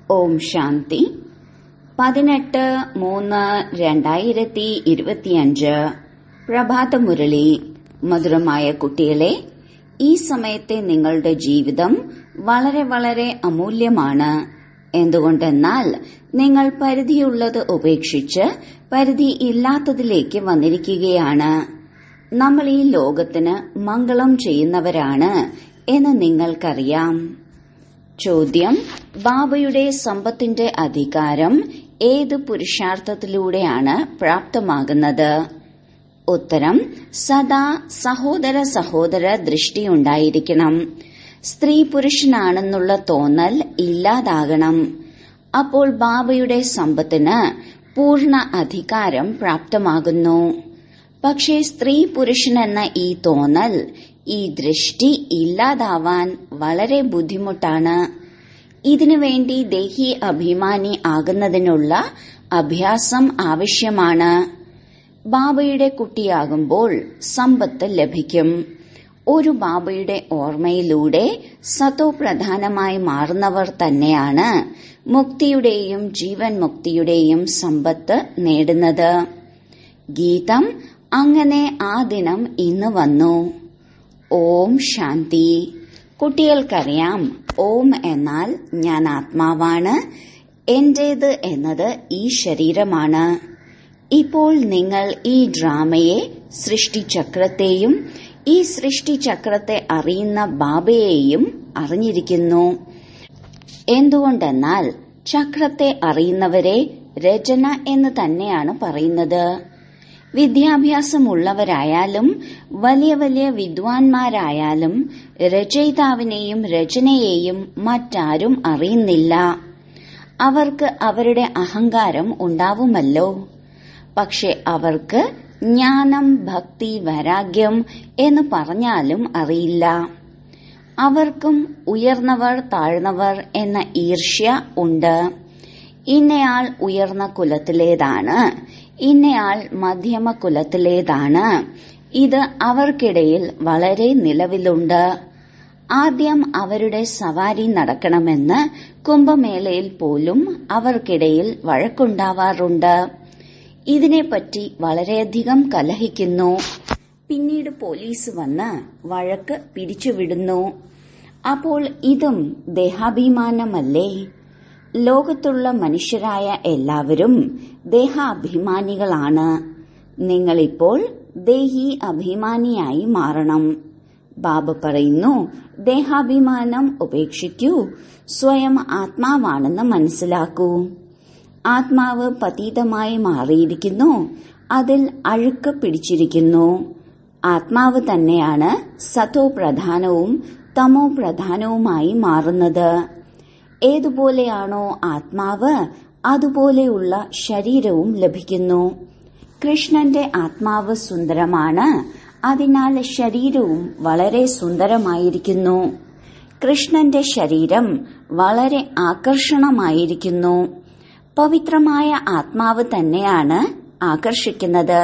ഓം ശാന്തി പതിനെട്ട് മൂന്ന് രണ്ടായിരത്തി ഇരുപത്തിയഞ്ച് പ്രഭാതമുരളി മധുരമായ കുട്ടികളെ ഈ സമയത്തെ നിങ്ങളുടെ ജീവിതം വളരെ വളരെ അമൂല്യമാണ് എന്തുകൊണ്ടെന്നാൽ നിങ്ങൾ പരിധിയുള്ളത് ഉപേക്ഷിച്ച് പരിധി ഇല്ലാത്തതിലേക്ക് വന്നിരിക്കുകയാണ് നമ്മൾ ഈ ലോകത്തിന് മംഗളം ചെയ്യുന്നവരാണ് എന്ന് നിങ്ങൾക്കറിയാം ചോദ്യം ബാബയുടെ സമ്പത്തിന്റെ അധികാരം ഏത് പുരുഷാർത്ഥത്തിലൂടെയാണ് പ്രാപ്തമാകുന്നത് ഉത്തരം സദാ സഹോദര സഹോദര ദൃഷ്ടിയുണ്ടായിരിക്കണം സ്ത്രീ പുരുഷനാണെന്നുള്ള തോന്നൽ ഇല്ലാതാകണം അപ്പോൾ ബാബയുടെ സമ്പത്തിന് പൂർണ്ണ അധികാരം പ്രാപ്തമാകുന്നു പക്ഷേ സ്ത്രീ പുരുഷൻ എന്ന ഈ തോന്നൽ ഈ ദൃഷ്ടി ഇല്ലാതാവാൻ വളരെ ബുദ്ധിമുട്ടാണ് ഇതിനുവേണ്ടി ദേഹി അഭിമാനി ആകുന്നതിനുള്ള അഭ്യാസം ആവശ്യമാണ് ബാബയുടെ കുട്ടിയാകുമ്പോൾ സമ്പത്ത് ലഭിക്കും ഒരു ബാബയുടെ ഓർമ്മയിലൂടെ സതോ പ്രധാനമായി മാറുന്നവർ തന്നെയാണ് മുക്തിയുടെയും ജീവൻ മുക്തിയുടെയും സമ്പത്ത് നേടുന്നത് ഗീതം അങ്ങനെ ആ ദിനം ഇന്ന് വന്നു ഓം ശാന്തി കുട്ടികൾക്കറിയാം ഓം എന്നാൽ ഞാൻ ആത്മാവാണ് എന്റേത് എന്നത് ഈ ശരീരമാണ് ഇപ്പോൾ നിങ്ങൾ ഈ ഡ്രാമയെ സൃഷ്ടിചക്രത്തെയും ഈ സൃഷ്ടിചക്രത്തെ അറിയുന്ന ബാബയെയും അറിഞ്ഞിരിക്കുന്നു എന്തുകൊണ്ടെന്നാൽ ചക്രത്തെ അറിയുന്നവരെ രചന എന്ന് തന്നെയാണ് പറയുന്നത് വിദ്യാഭ്യാസമുള്ളവരായാലും വലിയ വലിയ വിദ്വാൻമാരായാലും രചയിതാവിനെയും രചനയെയും മറ്റാരും അറിയുന്നില്ല അവർക്ക് അവരുടെ അഹങ്കാരം ഉണ്ടാവുമല്ലോ പക്ഷെ അവർക്ക് ജ്ഞാനം ഭക്തി വൈരാഗ്യം എന്ന് പറഞ്ഞാലും അറിയില്ല അവർക്കും ഉയർന്നവർ താഴ്ന്നവർ എന്ന ഈർഷ്യ ഉണ്ട് ഇന്നയാൾ ഉയർന്ന കുലത്തിലേതാണ് ഇന്നയാൾ മധ്യമ കുലത്തിലേതാണ് ഇത് അവർക്കിടയിൽ വളരെ നിലവിലുണ്ട് ആദ്യം അവരുടെ സവാരി നടക്കണമെന്ന് കുംഭമേളയിൽ പോലും അവർക്കിടയിൽ വഴക്കുണ്ടാവാറുണ്ട് ഇതിനെപ്പറ്റി വളരെയധികം കലഹിക്കുന്നു പിന്നീട് പോലീസ് വന്ന് വഴക്ക് പിരിച്ചുവിടുന്നു അപ്പോൾ ഇതും ദേഹാഭിമാനമല്ലേ ലോകത്തുള്ള മനുഷ്യരായ എല്ലാവരും ദേഹാഭിമാനികളാണ് നിങ്ങളിപ്പോൾ ദേഹി അഭിമാനിയായി മാറണം ബാബ പറയുന്നു ദേഹാഭിമാനം ഉപേക്ഷിക്കൂ സ്വയം ആത്മാവാണെന്ന് മനസ്സിലാക്കൂ ആത്മാവ് പതീതമായി മാറിയിരിക്കുന്നു അതിൽ അഴുക്ക് പിടിച്ചിരിക്കുന്നു ആത്മാവ് തന്നെയാണ് സതോ പ്രധാനവും തമോ പ്രധാനവുമായി മാറുന്നത് ഏതുപോലെയാണോ ആത്മാവ് അതുപോലെയുള്ള ശരീരവും ലഭിക്കുന്നു കൃഷ്ണന്റെ ആത്മാവ് സുന്ദരമാണ് അതിനാൽ ശരീരവും വളരെ സുന്ദരമായിരിക്കുന്നു കൃഷ്ണന്റെ ശരീരം വളരെ ആകർഷണമായിരിക്കുന്നു പവിത്രമായ ആത്മാവ് തന്നെയാണ് ആകർഷിക്കുന്നത്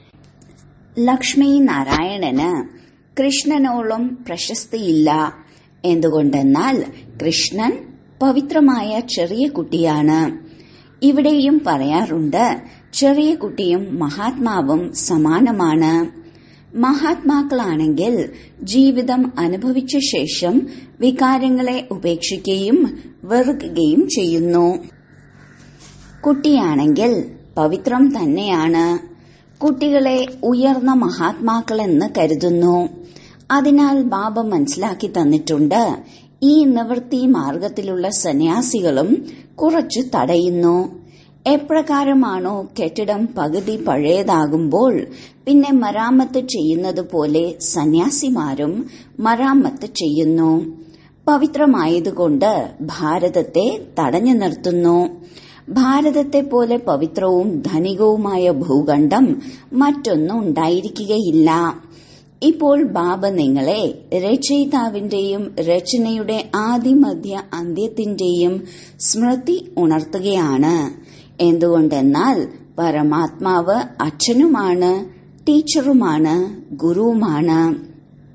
ലക്ഷ്മി നാരായണന് കൃഷ്ണനോളം പ്രശസ്തിയില്ല എന്തുകൊണ്ടെന്നാൽ കൃഷ്ണൻ പവിത്രമായ ചെറിയ കുട്ടിയാണ് ഇവിടെയും പറയാറുണ്ട് ചെറിയ കുട്ടിയും മഹാത്മാവും സമാനമാണ് മഹാത്മാക്കളാണെങ്കിൽ ജീവിതം അനുഭവിച്ച ശേഷം വികാരങ്ങളെ ഉപേക്ഷിക്കുകയും വെറുക്കുകയും ചെയ്യുന്നു കുട്ടിയാണെങ്കിൽ പവിത്രം തന്നെയാണ് കുട്ടികളെ ഉയർന്ന മഹാത്മാക്കളെന്ന് കരുതുന്നു അതിനാൽ ബാബ മനസ്സിലാക്കി തന്നിട്ടുണ്ട് ഈ നിവൃത്തി മാർഗത്തിലുള്ള സന്യാസികളും കുറച്ചു തടയുന്നു എപ്രകാരമാണോ കെട്ടിടം പകുതി പഴയതാകുമ്പോൾ പിന്നെ മരാമത്ത് ചെയ്യുന്നത് പോലെ സന്യാസിമാരും മരാമത്ത് ചെയ്യുന്നു പവിത്രമായതുകൊണ്ട് ഭാരതത്തെ തടഞ്ഞു നിർത്തുന്നു ഭാരതത്തെ പോലെ പവിത്രവും ധനികവുമായ ഭൂഖണ്ഡം മറ്റൊന്നും ഉണ്ടായിരിക്കുകയില്ല ഇപ്പോൾ ബാബ നിങ്ങളെ രചയിതാവിന്റെയും രചനയുടെ ആദിമധ്യ അന്ത്യത്തിന്റെയും സ്മൃതി ഉണർത്തുകയാണ് എന്തുകൊണ്ടെന്നാൽ പരമാത്മാവ് അച്ഛനുമാണ് ടീച്ചറുമാണ് ഗുരുവുമാണ്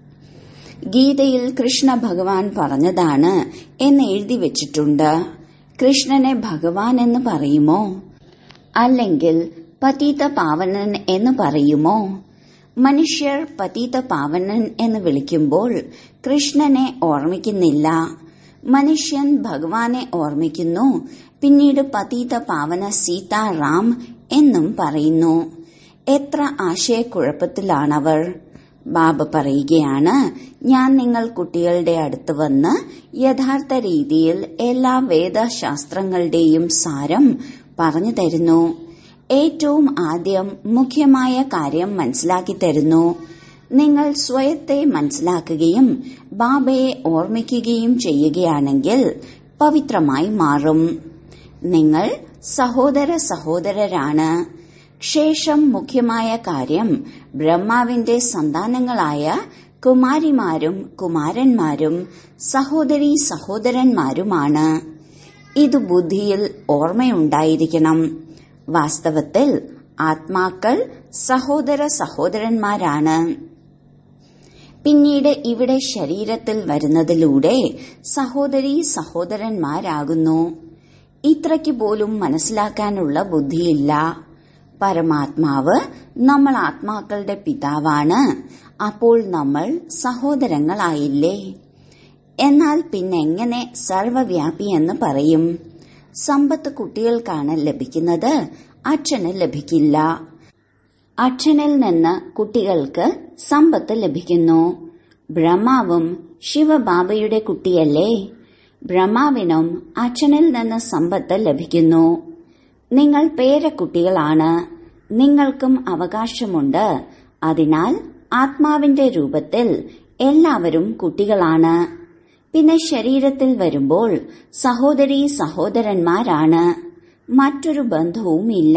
ഗീതയിൽ കൃഷ്ണ ഭഗവാൻ പറഞ്ഞതാണ് എന്ന് എഴുതി വെച്ചിട്ടുണ്ട് കൃഷ്ണനെ ഭഗവാൻ എന്ന് പറയുമോ അല്ലെങ്കിൽ പതീത പാവനൻ എന്ന് പറയുമോ മനുഷ്യർ പതീത പാവനൻ എന്ന് വിളിക്കുമ്പോൾ കൃഷ്ണനെ ഓർമ്മിക്കുന്നില്ല മനുഷ്യൻ ഭഗവാനെ ഓർമ്മിക്കുന്നു പിന്നീട് പതീത പാവന സീതാറാം എന്നും പറയുന്നു എത്ര ആശയക്കുഴപ്പത്തിലാണവർ ബാബ പറയുകയാണ് ഞാൻ നിങ്ങൾ കുട്ടികളുടെ അടുത്ത് വന്ന് യഥാർത്ഥ രീതിയിൽ എല്ലാ വേദശാസ്ത്രങ്ങളുടെയും സാരം പറഞ്ഞു തരുന്നു ഏറ്റവും ആദ്യം മുഖ്യമായ കാര്യം മനസ്സിലാക്കി തരുന്നു നിങ്ങൾ സ്വയത്തെ മനസ്സിലാക്കുകയും ബാബയെ ഓർമ്മിക്കുകയും ചെയ്യുകയാണെങ്കിൽ പവിത്രമായി മാറും നിങ്ങൾ സഹോദര സഹോദരരാണ് ശേഷം മുഖ്യമായ കാര്യം ബ്രഹ്മാവിന്റെ സന്താനങ്ങളായ കുമാരിമാരും കുമാരന്മാരും സഹോദരി സഹോദരന്മാരുമാണ് ഇത് ബുദ്ധിയിൽ ഓർമ്മയുണ്ടായിരിക്കണം വാസ്തവത്തിൽ ആത്മാക്കൾ സഹോദര സഹോദരന്മാരാണ് പിന്നീട് ഇവിടെ ശരീരത്തിൽ വരുന്നതിലൂടെ സഹോദരി സഹോദരന്മാരാകുന്നു ഇത്രയ്ക്ക് പോലും മനസ്സിലാക്കാനുള്ള ബുദ്ധിയില്ല പരമാത്മാവ് നമ്മൾ ആത്മാക്കളുടെ പിതാവാണ് അപ്പോൾ നമ്മൾ സഹോദരങ്ങളായില്ലേ എന്നാൽ പിന്നെങ്ങനെ സർവവ്യാപി എന്ന് പറയും സമ്പത്ത് കുട്ടികൾക്കാണ് ലഭിക്കുന്നത് അച്ഛന് ലഭിക്കില്ല അച്ഛനിൽ നിന്ന് കുട്ടികൾക്ക് സമ്പത്ത് ലഭിക്കുന്നു ബ്രഹ്മാവും ശിവബാബയുടെ കുട്ടിയല്ലേ ബ്രഹ്മാവിനും അച്ഛനിൽ നിന്ന് സമ്പത്ത് ലഭിക്കുന്നു നിങ്ങൾ പേരക്കുട്ടികളാണ് നിങ്ങൾക്കും അവകാശമുണ്ട് അതിനാൽ ആത്മാവിന്റെ രൂപത്തിൽ എല്ലാവരും കുട്ടികളാണ് പിന്നെ ശരീരത്തിൽ വരുമ്പോൾ സഹോദരി സഹോദരന്മാരാണ് മറ്റൊരു ബന്ധവുമില്ല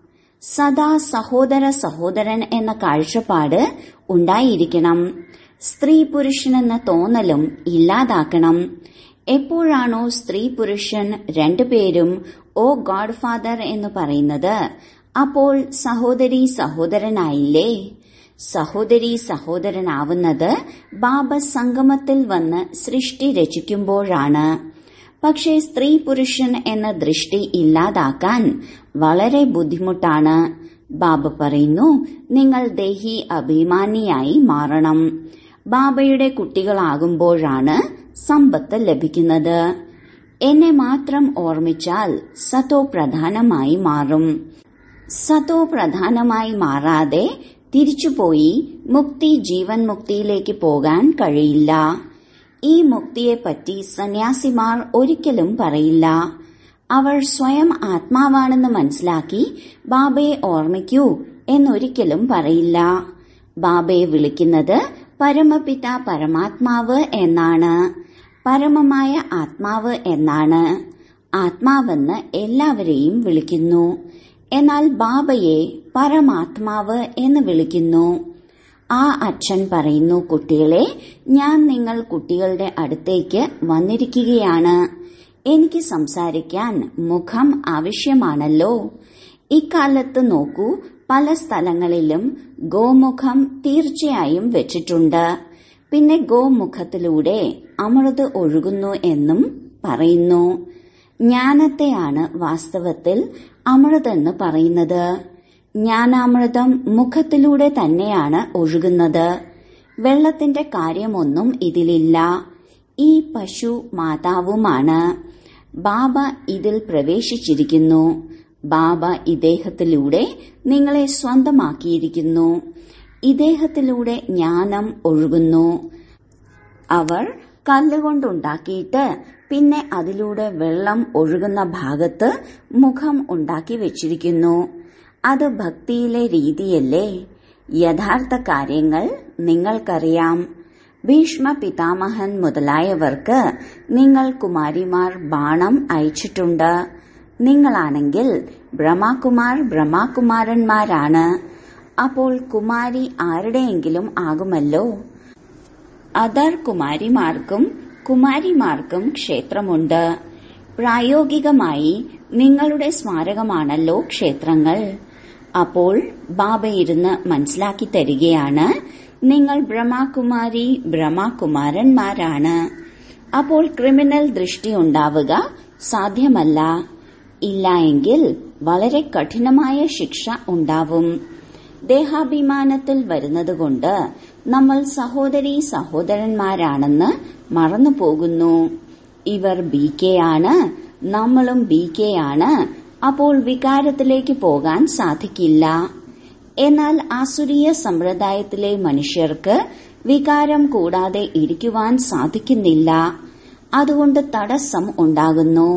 സദാ സഹോദര സഹോദരൻ എന്ന കാഴ്ചപ്പാട് ഉണ്ടായിരിക്കണം സ്ത്രീ പുരുഷനെന്ന തോന്നലും ഇല്ലാതാക്കണം എപ്പോഴാണോ സ്ത്രീ പുരുഷൻ രണ്ടുപേരും ഓ ഗോഡ് ഫാദർ എന്ന് പറയുന്നത് അപ്പോൾ സഹോദരി സഹോദരനായില്ലേ സഹോദരി സഹോദരനാവുന്നത് ബാബ സംഗമത്തിൽ വന്ന് സൃഷ്ടി രചിക്കുമ്പോഴാണ് പക്ഷേ സ്ത്രീ പുരുഷൻ എന്ന ദൃഷ്ടി ഇല്ലാതാക്കാൻ വളരെ ബുദ്ധിമുട്ടാണ് ബാബ പറയുന്നു നിങ്ങൾ ദേഹി അഭിമാനിയായി മാറണം ബാബയുടെ കുട്ടികളാകുമ്പോഴാണ് സമ്പത്ത് ലഭിക്കുന്നത് എന്നെ മാത്രം ഓർമ്മിച്ചാൽ സതോ പ്രധാനമായി മാറും സതോ പ്രധാനമായി മാറാതെ തിരിച്ചുപോയി മുക്തി ജീവൻ മുക്തിയിലേക്ക് പോകാൻ കഴിയില്ല ഈ മുക്തിയെപ്പറ്റി സന്യാസിമാർ ഒരിക്കലും പറയില്ല അവർ സ്വയം ആത്മാവാണെന്ന് മനസ്സിലാക്കി ബാബയെ ഓർമ്മിക്കൂ എന്നൊരിക്കലും പറയില്ല ബാബയെ വിളിക്കുന്നത് പരമപിത പരമാത്മാവ് എന്നാണ് പരമമായ ആത്മാവ് എന്നാണ് ആത്മാവെന്ന് എല്ലാവരെയും വിളിക്കുന്നു എന്നാൽ ബാബയെ പരമാത്മാവ് എന്ന് വിളിക്കുന്നു ആ അച്ഛൻ പറയുന്നു കുട്ടികളെ ഞാൻ നിങ്ങൾ കുട്ടികളുടെ അടുത്തേക്ക് വന്നിരിക്കുകയാണ് എനിക്ക് സംസാരിക്കാൻ മുഖം ആവശ്യമാണല്ലോ ഇക്കാലത്ത് നോക്കൂ പല സ്ഥലങ്ങളിലും ഗോമുഖം തീർച്ചയായും വെച്ചിട്ടുണ്ട് പിന്നെ ഗോമുഖത്തിലൂടെ അമൃത് ഒഴുകുന്നു എന്നും പറയുന്നു ജ്ഞാനത്തെയാണ് വാസ്തവത്തിൽ അമൃതെന്ന് പറയുന്നത് ജ്ഞാനാമൃതം മുഖത്തിലൂടെ തന്നെയാണ് ഒഴുകുന്നത് വെള്ളത്തിന്റെ കാര്യമൊന്നും ഇതിലില്ല ഈ പശു മാതാവുമാണ് ബാബ ഇതിൽ പ്രവേശിച്ചിരിക്കുന്നു ബാബ ഇദ്ദേഹത്തിലൂടെ നിങ്ങളെ സ്വന്തമാക്കിയിരിക്കുന്നു ഇദ്ദേഹത്തിലൂടെ ജ്ഞാനം ഒഴുകുന്നു അവർ കല്ലുകൊണ്ടുണ്ടാക്കിയിട്ട് പിന്നെ അതിലൂടെ വെള്ളം ഒഴുകുന്ന ഭാഗത്ത് മുഖം ഉണ്ടാക്കി വെച്ചിരിക്കുന്നു അത് ഭക്തിയിലെ രീതിയല്ലേ യഥാർത്ഥ കാര്യങ്ങൾ നിങ്ങൾക്കറിയാം ഭീഷ്മ പിതാമഹൻ മുതലായവർക്ക് നിങ്ങൾ കുമാരിമാർ ബാണം അയച്ചിട്ടുണ്ട് നിങ്ങളാണെങ്കിൽ ബ്രഹ്മകുമാർ ബ്രഹ്മകുമാരന്മാരാണ് അപ്പോൾ കുമാരി ആരുടെയെങ്കിലും ആകുമല്ലോ അതർ കുമാരിമാർക്കും കുമാരിമാർക്കും ക്ഷേത്രമുണ്ട് പ്രായോഗികമായി നിങ്ങളുടെ സ്മാരകമാണല്ലോ ക്ഷേത്രങ്ങൾ അപ്പോൾ ബാബ ഇരുന്ന് മനസ്സിലാക്കി തരികയാണ് നിങ്ങൾ ബ്രഹ്മകുമാരി ബ്രഹ്മകുമാരന്മാരാണ് അപ്പോൾ ക്രിമിനൽ ദൃഷ്ടി ഉണ്ടാവുക സാധ്യമല്ല ഇല്ല എങ്കിൽ വളരെ കഠിനമായ ശിക്ഷ ഉണ്ടാവും ദേഹാഭിമാനത്തിൽ വരുന്നതുകൊണ്ട് നമ്മൾ സഹോദരി സഹോദരന്മാരാണെന്ന് മറന്നു പോകുന്നു ഇവർ ബി കെ ആണ് നമ്മളും ബി കെ ആണ് അപ്പോൾ വികാരത്തിലേക്ക് പോകാൻ സാധിക്കില്ല എന്നാൽ ആസുരീയ സമ്പ്രദായത്തിലെ മനുഷ്യർക്ക് വികാരം കൂടാതെ ഇരിക്കുവാൻ സാധിക്കുന്നില്ല അതുകൊണ്ട് തടസ്സം ഉണ്ടാകുന്നു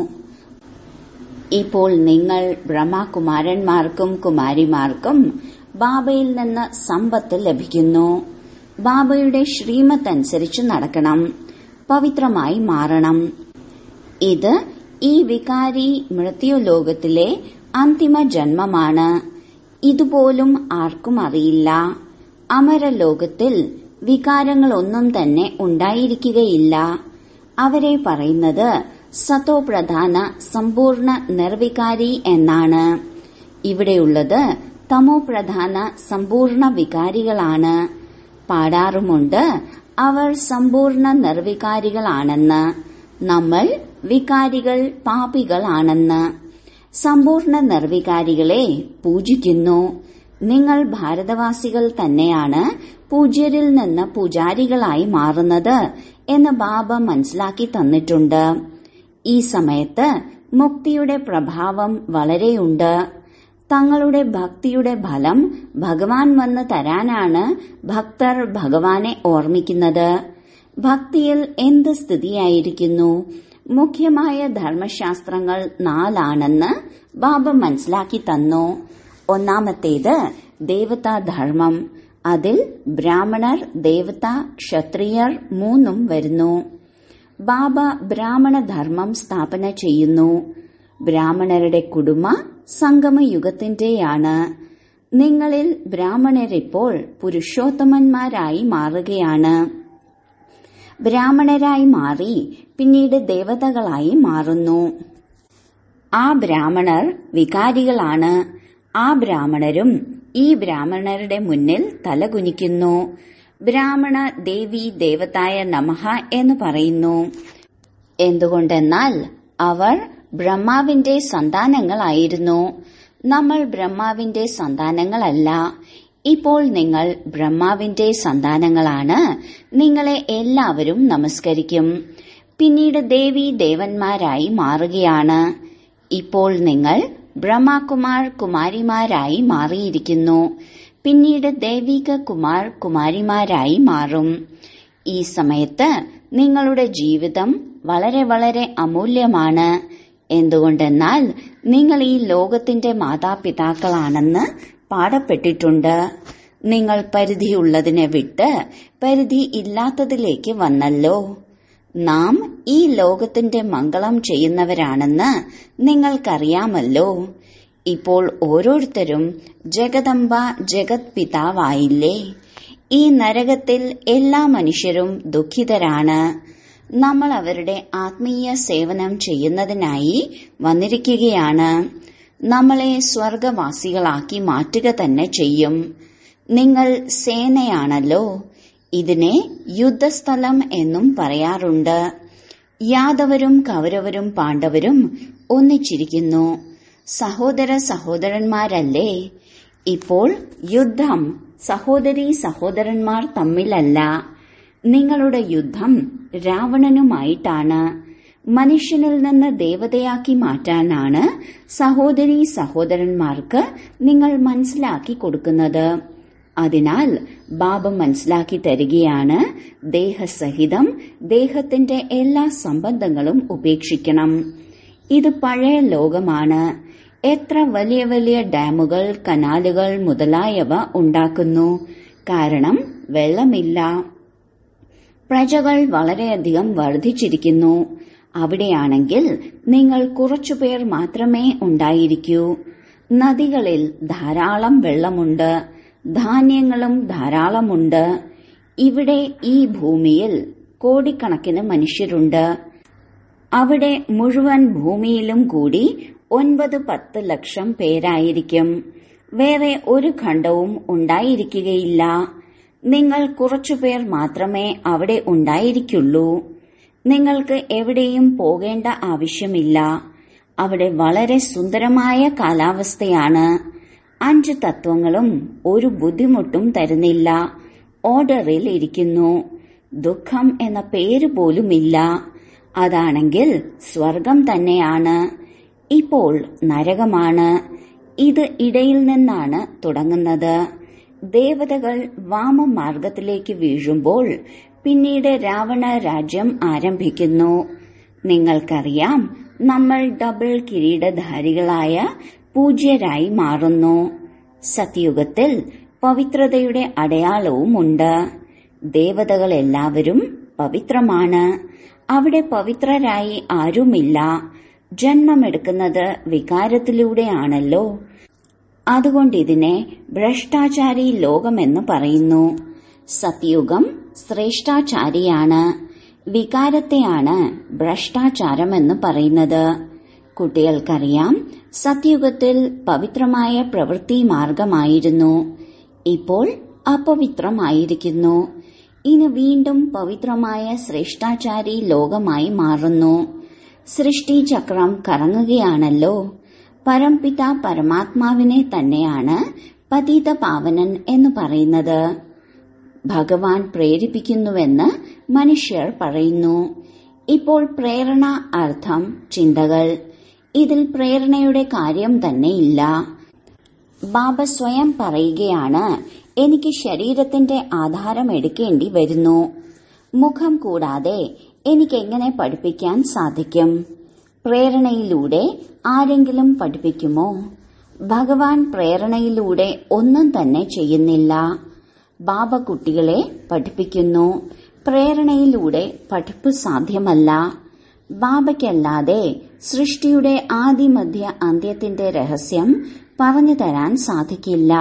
ഇപ്പോൾ നിങ്ങൾ ബ്രഹ്മകുമാരന്മാർക്കും കുമാരിമാർക്കും ബാബയിൽ നിന്ന് സമ്പത്ത് ലഭിക്കുന്നു ബാബയുടെ ശ്രീമത്ത് അനുസരിച്ച് നടക്കണം പവിത്രമായി മാറണം ഇത് ഈ വികാരി മൃത്യുലോകത്തിലെ അന്തിമ ജന്മമാണ് ഇതുപോലും ആർക്കും അറിയില്ല അമരലോകത്തിൽ വികാരങ്ങളൊന്നും തന്നെ ഉണ്ടായിരിക്കുകയില്ല അവരെ പറയുന്നത് സതോ പ്രധാന സമ്പൂർണ്ണ നിർവികാരി എന്നാണ് ഇവിടെയുള്ളത് തമോ പ്രധാന സമ്പൂർണ്ണ വികാരികളാണ് പാടാറുമുണ്ട് അവർ സമ്പൂർണ്ണ നിർവികാരികളാണെന്ന് നമ്മൾ വികാരികൾ പാപികളാണെന്ന് സമ്പൂർണ്ണ നിർവികാരികളെ പൂജിക്കുന്നു നിങ്ങൾ ഭാരതവാസികൾ തന്നെയാണ് പൂജ്യരിൽ നിന്ന് പൂജാരികളായി മാറുന്നത് എന്ന് ബാബ മനസ്സിലാക്കി തന്നിട്ടുണ്ട് ഈ സമയത്ത് മുക്തിയുടെ പ്രഭാവം വളരെയുണ്ട് തങ്ങളുടെ ഭക്തിയുടെ ഫലം ഭഗവാൻ വന്ന് തരാനാണ് ഭക്തർ ഭഗവാനെ ഓർമ്മിക്കുന്നത് ഭക്തിയിൽ എന്ത് സ്ഥിതിയായിരിക്കുന്നു മുഖ്യമായ ധർമ്മശാസ്ത്രങ്ങൾ നാലാണെന്ന് ബാബ മനസ്സിലാക്കി തന്നു ഒന്നാമത്തേത് ദേവതാധർമ്മം അതിൽ ബ്രാഹ്മണർ ദേവത ക്ഷത്രിയർ മൂന്നും വരുന്നു ബാബ ബ്രാഹ്മണ ധർമ്മം സ്ഥാപന ചെയ്യുന്നു ബ്രാഹ്മണരുടെ കുടുംബ സംഗമയുഗത്തിന്റെയാണ് നിങ്ങളിൽ ബ്രാഹ്മണരിപ്പോൾ പുരുഷോത്തമന്മാരായി മാറുകയാണ് ബ്രാഹ്മണരായി മാറി പിന്നീട് ദേവതകളായി മാറുന്നു ആ ബ്രാഹ്മണർ വികാരികളാണ് ആ ബ്രാഹ്മണരും ഈ ബ്രാഹ്മണരുടെ മുന്നിൽ തലകുനിക്കുന്നു ബ്രാഹ്മണ ദേവി ദേവതായ നമഹ എന്ന് പറയുന്നു എന്തുകൊണ്ടെന്നാൽ അവർ ബ്രഹ്മാവിന്റെ സന്താനങ്ങളായിരുന്നു നമ്മൾ ബ്രഹ്മാവിന്റെ സന്താനങ്ങളല്ല ഇപ്പോൾ നിങ്ങൾ ബ്രഹ്മാവിന്റെ സന്താനങ്ങളാണ് നിങ്ങളെ എല്ലാവരും നമസ്കരിക്കും പിന്നീട് ദേവി ദേവന്മാരായി മാറുകയാണ് ഇപ്പോൾ നിങ്ങൾ ബ്രഹ്മകുമാർ കുമാരിമാരായി മാറിയിരിക്കുന്നു പിന്നീട് ദൈവിക കുമാർ കുമാരിമാരായി മാറും ഈ സമയത്ത് നിങ്ങളുടെ ജീവിതം വളരെ വളരെ അമൂല്യമാണ് എന്തുകൊണ്ടെന്നാൽ നിങ്ങൾ ഈ ലോകത്തിന്റെ മാതാപിതാക്കളാണെന്ന് പാടപ്പെട്ടിട്ടുണ്ട് നിങ്ങൾ പരിധിയുള്ളതിനെ വിട്ട് പരിധി ഇല്ലാത്തതിലേക്ക് വന്നല്ലോ നാം ഈ ലോകത്തിന്റെ മംഗളം ചെയ്യുന്നവരാണെന്ന് നിങ്ങൾക്കറിയാമല്ലോ ഇപ്പോൾ ഓരോരുത്തരും ജഗദംബ ജഗത് പിതാവായില്ലേ ഈ നരകത്തിൽ എല്ലാ മനുഷ്യരും ദുഃഖിതരാണ് നമ്മൾ അവരുടെ ആത്മീയ സേവനം ചെയ്യുന്നതിനായി വന്നിരിക്കുകയാണ് നമ്മളെ സ്വർഗവാസികളാക്കി മാറ്റുക തന്നെ ചെയ്യും നിങ്ങൾ സേനയാണല്ലോ ഇതിനെ യുദ്ധസ്ഥലം എന്നും പറയാറുണ്ട് യാദവരും കൗരവരും പാണ്ഡവരും ഒന്നിച്ചിരിക്കുന്നു സഹോദര സഹോദരന്മാരല്ലേ ഇപ്പോൾ യുദ്ധം സഹോദരി സഹോദരന്മാർ തമ്മിലല്ല നിങ്ങളുടെ യുദ്ധം രാവണനുമായിട്ടാണ് മനുഷ്യനിൽ നിന്ന് ദേവതയാക്കി മാറ്റാനാണ് സഹോദരി സഹോദരന്മാർക്ക് നിങ്ങൾ മനസ്സിലാക്കി കൊടുക്കുന്നത് അതിനാൽ ബാബ മനസ്സിലാക്കി തരികയാണ് ദേഹസഹിതം ദേഹത്തിന്റെ എല്ലാ സംബന്ധങ്ങളും ഉപേക്ഷിക്കണം ഇത് പഴയ ലോകമാണ് എത്ര വലിയ വലിയ ഡാമുകൾ കനാലുകൾ മുതലായവ ഉണ്ടാക്കുന്നു കാരണം വെള്ളമില്ല പ്രജകൾ വളരെയധികം വർദ്ധിച്ചിരിക്കുന്നു അവിടെയാണെങ്കിൽ നിങ്ങൾ കുറച്ചുപേർ മാത്രമേ ഉണ്ടായിരിക്കൂ നദികളിൽ ധാരാളം വെള്ളമുണ്ട് ധാന്യങ്ങളും ധാരാളമുണ്ട് ഇവിടെ ഈ ഭൂമിയിൽ കോടിക്കണക്കിന് മനുഷ്യരുണ്ട് അവിടെ മുഴുവൻ ഭൂമിയിലും കൂടി ഒൻപത് പത്ത് ലക്ഷം പേരായിരിക്കും വേറെ ഒരു ഖണ്ഡവും ഉണ്ടായിരിക്കുകയില്ല നിങ്ങൾ കുറച്ചുപേർ മാത്രമേ അവിടെ ഉണ്ടായിരിക്കുള്ളൂ നിങ്ങൾക്ക് എവിടെയും പോകേണ്ട ആവശ്യമില്ല അവിടെ വളരെ സുന്ദരമായ കാലാവസ്ഥയാണ് അഞ്ച് തത്വങ്ങളും ഒരു ബുദ്ധിമുട്ടും തരുന്നില്ല ഓർഡറിൽ ഇരിക്കുന്നു ദുഃഖം എന്ന പേര് പോലുമില്ല അതാണെങ്കിൽ സ്വർഗം തന്നെയാണ് ഇപ്പോൾ നരകമാണ് ഇത് ഇടയിൽ നിന്നാണ് തുടങ്ങുന്നത് ദേവതകൾ വാമമാർഗത്തിലേക്ക് വീഴുമ്പോൾ പിന്നീട് രാവണ രാജ്യം ആരംഭിക്കുന്നു നിങ്ങൾക്കറിയാം നമ്മൾ ഡബിൾ കിരീടധാരികളായ പൂജ്യരായി മാറുന്നു സത്യുഗത്തിൽ പവിത്രതയുടെ അടയാളവുമുണ്ട് ദേവതകൾ എല്ലാവരും പവിത്രമാണ് അവിടെ പവിത്രരായി ആരുമില്ല ജന്മമെടുക്കുന്നത് വികാരത്തിലൂടെയാണല്ലോ അതുകൊണ്ട് ഇതിനെ ഭ്രഷ്ടാചാരി ലോകമെന്ന് പറയുന്നു സത്യുഗം ശ്രേഷ്ഠാചാരിയാണ് വികാരത്തെയാണ് ഭ്രഷ്ടാചാരമെന്ന് പറയുന്നത് കുട്ടികൾക്കറിയാം സത്യുഗത്തിൽ പവിത്രമായ പ്രവൃത്തി മാർഗമായിരുന്നു ഇപ്പോൾ അപവിത്രമായിരിക്കുന്നു ഇനി വീണ്ടും പവിത്രമായ ശ്രേഷ്ഠാചാരി ലോകമായി മാറുന്നു സൃഷ്ടിചക്രം കറങ്ങുകയാണല്ലോ പരംപിത പരമാത്മാവിനെ തന്നെയാണ് പതീത പാവനൻ എന്ന് പറയുന്നത് ഭഗവാൻ പ്രേരിപ്പിക്കുന്നുവെന്ന് മനുഷ്യർ പറയുന്നു ഇപ്പോൾ പ്രേരണ അർത്ഥം ചിന്തകൾ ഇതിൽ പ്രേരണയുടെ കാര്യം തന്നെയില്ല ബാബ സ്വയം പറയുകയാണ് എനിക്ക് ശരീരത്തിന്റെ ആധാരം എടുക്കേണ്ടി വരുന്നു മുഖം കൂടാതെ എനിക്കെങ്ങനെ പഠിപ്പിക്കാൻ സാധിക്കും പ്രേരണയിലൂടെ ആരെങ്കിലും പഠിപ്പിക്കുമോ ഭഗവാൻ പ്രേരണയിലൂടെ ഒന്നും തന്നെ ചെയ്യുന്നില്ല ബാബ കുട്ടികളെ പഠിപ്പിക്കുന്നു പ്രേരണയിലൂടെ പഠിപ്പ് സാധ്യമല്ല ബാബയ്ക്കല്ലാതെ സൃഷ്ടിയുടെ ആദിമധ്യ അന്ത്യത്തിന്റെ രഹസ്യം പറഞ്ഞു തരാൻ സാധിക്കില്ല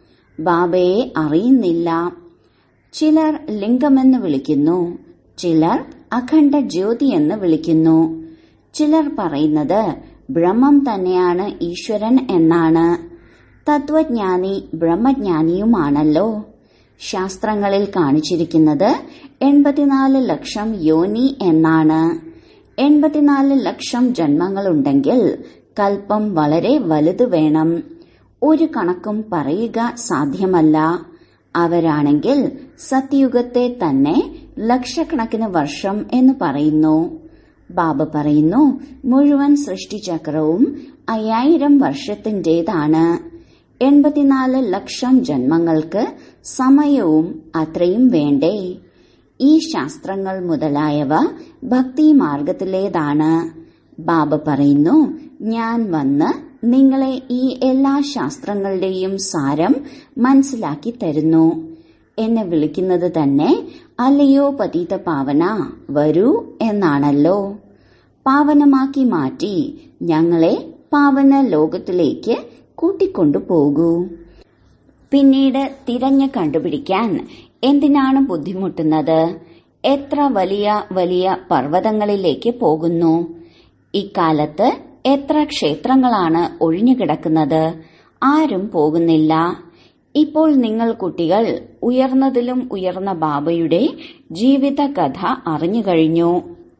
ബാബയെ അറിയുന്നില്ല ചിലർ ലിംഗമെന്ന് വിളിക്കുന്നു ചിലർ അഖണ്ഡ ജ്യോതി എന്ന് വിളിക്കുന്നു ചിലർ പറയുന്നത് ബ്രഹ്മം തന്നെയാണ് ഈശ്വരൻ എന്നാണ് തത്വജ്ഞാനി ബ്രഹ്മജ്ഞാനിയുമാണല്ലോ ശാസ്ത്രങ്ങളിൽ കാണിച്ചിരിക്കുന്നത് എൺപത്തിനാല് ലക്ഷം യോനി എന്നാണ് എൺപത്തിനാല് ലക്ഷം ജന്മങ്ങളുണ്ടെങ്കിൽ കൽപ്പം വളരെ വലുത് വേണം ഒരു കണക്കും പറയുക സാധ്യമല്ല അവരാണെങ്കിൽ സത്യുഗത്തെ തന്നെ ലക്ഷക്കണക്കിന് വർഷം എന്ന് പറയുന്നു ബാബ പറയുന്നു മുഴുവൻ സൃഷ്ടിചക്രവും അയ്യായിരം വർഷത്തിന്റേതാണ് എൺപത്തിനാല് ലക്ഷം ജന്മങ്ങൾക്ക് സമയവും അത്രയും വേണ്ടേ ഈ ശാസ്ത്രങ്ങൾ മുതലായവ ഭക്തി മാർഗത്തിലേതാണ് ബാബ പറയുന്നു ഞാൻ വന്ന് നിങ്ങളെ ഈ എല്ലാ ശാസ്ത്രങ്ങളുടെയും സാരം മനസ്സിലാക്കി തരുന്നു എന്നെ വിളിക്കുന്നത് തന്നെ അല്ലയോ പതീത പാവന വരൂ എന്നാണല്ലോ പാവനമാക്കി മാറ്റി ഞങ്ങളെ പാവന ലോകത്തിലേക്ക് കൂട്ടിക്കൊണ്ടു പോകൂ പിന്നീട് തിരഞ്ഞു കണ്ടുപിടിക്കാൻ എന്തിനാണ് ബുദ്ധിമുട്ടുന്നത് എത്ര വലിയ വലിയ പർവ്വതങ്ങളിലേക്ക് പോകുന്നു ഇക്കാലത്ത് എത്ര ക്ഷേത്രങ്ങളാണ് ഒഴിഞ്ഞുകിടക്കുന്നത് ആരും പോകുന്നില്ല ഇപ്പോൾ നിങ്ങൾ കുട്ടികൾ ഉയർന്നതിലും ഉയർന്ന ബാബയുടെ ജീവിത കഥ അറിഞ്ഞു കഴിഞ്ഞു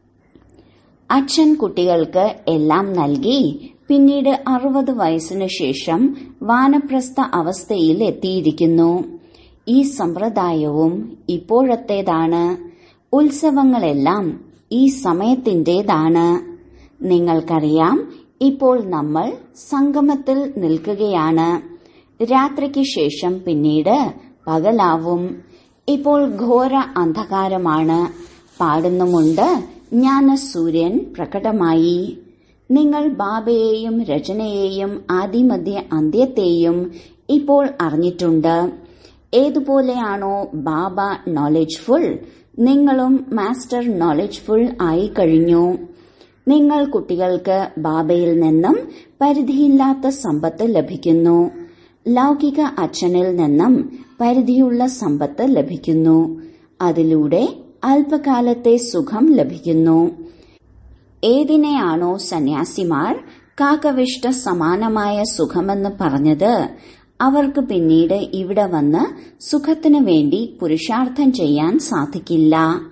അച്ഛൻ കുട്ടികൾക്ക് എല്ലാം നൽകി പിന്നീട് അറുപത് വയസ്സിനു ശേഷം വാനപ്രസ്ഥ അവസ്ഥയിൽ എത്തിയിരിക്കുന്നു ഈ സമ്പ്രദായവും ഇപ്പോഴത്തേതാണ് ഉത്സവങ്ങളെല്ലാം ഈ സമയത്തിന്റേതാണ് നിങ്ങൾക്കറിയാം ഇപ്പോൾ നമ്മൾ സംഗമത്തിൽ നിൽക്കുകയാണ് രാത്രിക്ക് ശേഷം പിന്നീട് പകലാവും ഇപ്പോൾ ഘോര അന്ധകാരമാണ് പാടുന്നുമുണ്ട് ജ്ഞാനസൂര്യൻ പ്രകടമായി നിങ്ങൾ ബാബയെയും രചനയെയും ആദിമധ്യ അന്ത്യത്തെയും ഇപ്പോൾ അറിഞ്ഞിട്ടുണ്ട് ഏതുപോലെയാണോ ബാബ നോളജ്ഫുൾ നിങ്ങളും മാസ്റ്റർ നോളജ്ഫുൾ ആയി കഴിഞ്ഞു നിങ്ങൾ കുട്ടികൾക്ക് ബാബയിൽ നിന്നും പരിധിയില്ലാത്ത സമ്പത്ത് ലഭിക്കുന്നു ലൗകിക അച്ഛനിൽ നിന്നും പരിധിയുള്ള സമ്പത്ത് ലഭിക്കുന്നു അതിലൂടെ അല്പകാലത്തെ സുഖം ലഭിക്കുന്നു ഏതിനെയാണോ സന്യാസിമാർ കാക്കവിഷ്ട സമാനമായ സുഖമെന്ന് പറഞ്ഞത് അവർക്ക് പിന്നീട് ഇവിടെ വന്ന് സുഖത്തിനു വേണ്ടി പുരുഷാർത്ഥം ചെയ്യാൻ സാധിക്കില്ല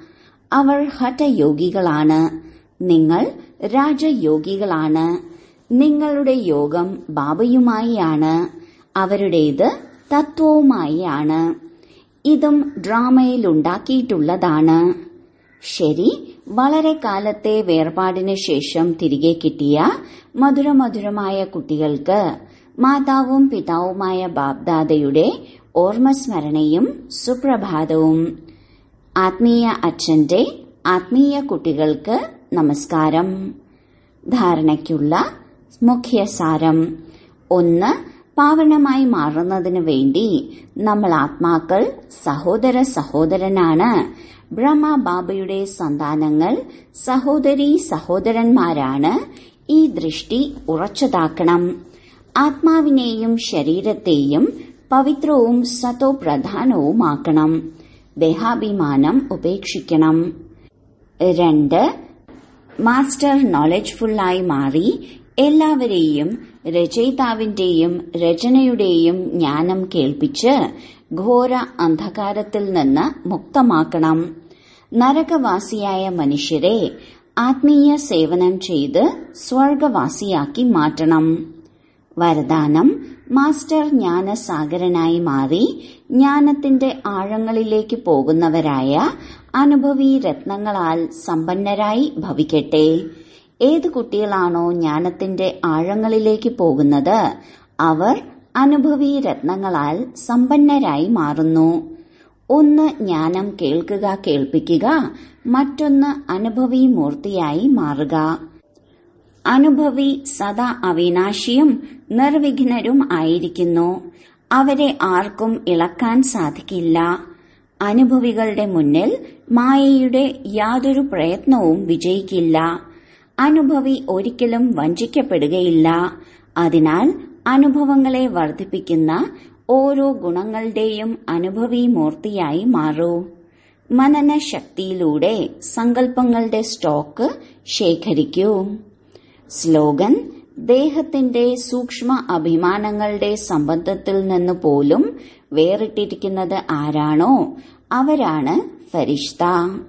അവർ ഹഠയോഗികളാണ് നിങ്ങൾ രാജയോഗികളാണ് നിങ്ങളുടെ യോഗം ബാബയുമായി ആണ് അവരുടേത് തത്വവുമായി ആണ് ഇതും ഡ്രാമയിലുണ്ടാക്കിയിട്ടുള്ളതാണ് ശരി വളരെ കാലത്തെ വേർപാടിന് ശേഷം തിരികെ കിട്ടിയ മധുരമധുരമായ കുട്ടികൾക്ക് മാതാവും പിതാവുമായ ബാബ്ദാദയുടെ ഓർമ്മസ്മരണയും സുപ്രഭാതവും ആത്മീയ അച്ഛന്റെ ആത്മീയ കുട്ടികൾക്ക് നമസ്കാരം ധാരണയ്ക്കുള്ള മുഖ്യസാരം ഒന്ന് പാവനമായി മാറുന്നതിനു വേണ്ടി നമ്മൾ ആത്മാക്കൾ സഹോദര സഹോദരനാണ് ബ്രഹ്മ ബാബയുടെ സന്താനങ്ങൾ സഹോദരി സഹോദരന്മാരാണ് ഈ ദൃഷ്ടി ഉറച്ചതാക്കണം ആത്മാവിനെയും ശരീരത്തെയും പവിത്രവും സതോപ്രധാനവുമാക്കണം ദേഹാഭിമാനം ഉപേക്ഷിക്കണം രണ്ട് മാസ്റ്റർ നോളജ്ഫുള്ളായി മാറി എല്ലാവരെയും രചയിതാവിന്റെയും രചനയുടെയും ജ്ഞാനം കേൾപ്പിച്ച് ഘോര അന്ധകാരത്തിൽ നിന്ന് മുക്തമാക്കണം നരകവാസിയായ മനുഷ്യരെ ആത്മീയ സേവനം ചെയ്ത് സ്വർഗവാസിയാക്കി മാറ്റണം വരദാനം മാസ്റ്റർ ജ്ഞാനസാഗരനായി മാറി ജ്ഞാനത്തിന്റെ ആഴങ്ങളിലേക്ക് പോകുന്നവരായ അനുഭവി രത്നങ്ങളാൽ സമ്പന്നരായി ഭവിക്കട്ടെ ഏത് കുട്ടികളാണോ ജ്ഞാനത്തിന്റെ ആഴങ്ങളിലേക്ക് പോകുന്നത് അവർ അനുഭവി രത്നങ്ങളാൽ സമ്പന്നരായി മാറുന്നു ഒന്ന് ജ്ഞാനം കേൾക്കുക കേൾപ്പിക്കുക മറ്റൊന്ന് അനുഭവി മൂർത്തിയായി മാറുക അനുഭവി സദാ അവിനാശിയും നിർവിഘ്നരും ആയിരിക്കുന്നു അവരെ ആർക്കും ഇളക്കാൻ സാധിക്കില്ല അനുഭവികളുടെ മുന്നിൽ മായയുടെ യാതൊരു പ്രയത്നവും വിജയിക്കില്ല അനുഭവി ഒരിക്കലും വഞ്ചിക്കപ്പെടുകയില്ല അതിനാൽ അനുഭവങ്ങളെ വർദ്ധിപ്പിക്കുന്ന ഓരോ ഗുണങ്ങളുടെയും അനുഭവി മൂർത്തിയായി മാറൂ മനനശക്തിയിലൂടെ സങ്കല്പങ്ങളുടെ സ്റ്റോക്ക് ശേഖരിക്കൂ സ്ലോഗൻ ദേഹത്തിന്റെ സൂക്ഷ്മ അഭിമാനങ്ങളുടെ സംബന്ധത്തിൽ നിന്ന് പോലും വേറിട്ടിരിക്കുന്നത് ആരാണോ അവരാണ് ഫരിഷ്ത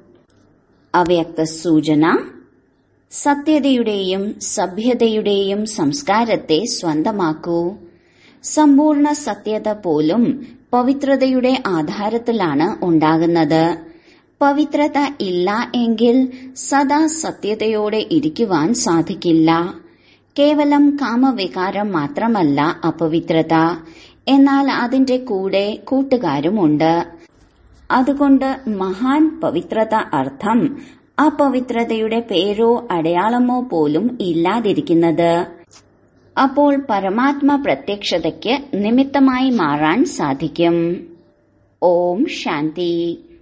അവ്യക്ത സൂചന സത്യതയുടെയും സഭ്യതയുടെയും സംസ്കാരത്തെ സ്വന്തമാക്കൂ സമ്പൂർണ്ണ സത്യത പോലും പവിത്രതയുടെ ആധാരത്തിലാണ് ഉണ്ടാകുന്നത് പവിത്രത ഇല്ല എങ്കിൽ സദാ സത്യതയോടെ ഇരിക്കുവാൻ സാധിക്കില്ല കേവലം കാമവികാരം മാത്രമല്ല അപവിത്രത എന്നാൽ അതിന്റെ കൂടെ കൂട്ടുകാരുമുണ്ട് അതുകൊണ്ട് മഹാൻ പവിത്രത അർത്ഥം അപവിത്രതയുടെ പേരോ അടയാളമോ പോലും ഇല്ലാതിരിക്കുന്നത് അപ്പോൾ പരമാത്മ പ്രത്യക്ഷതയ്ക്ക് നിമിത്തമായി മാറാൻ സാധിക്കും ഓം ശാന്തി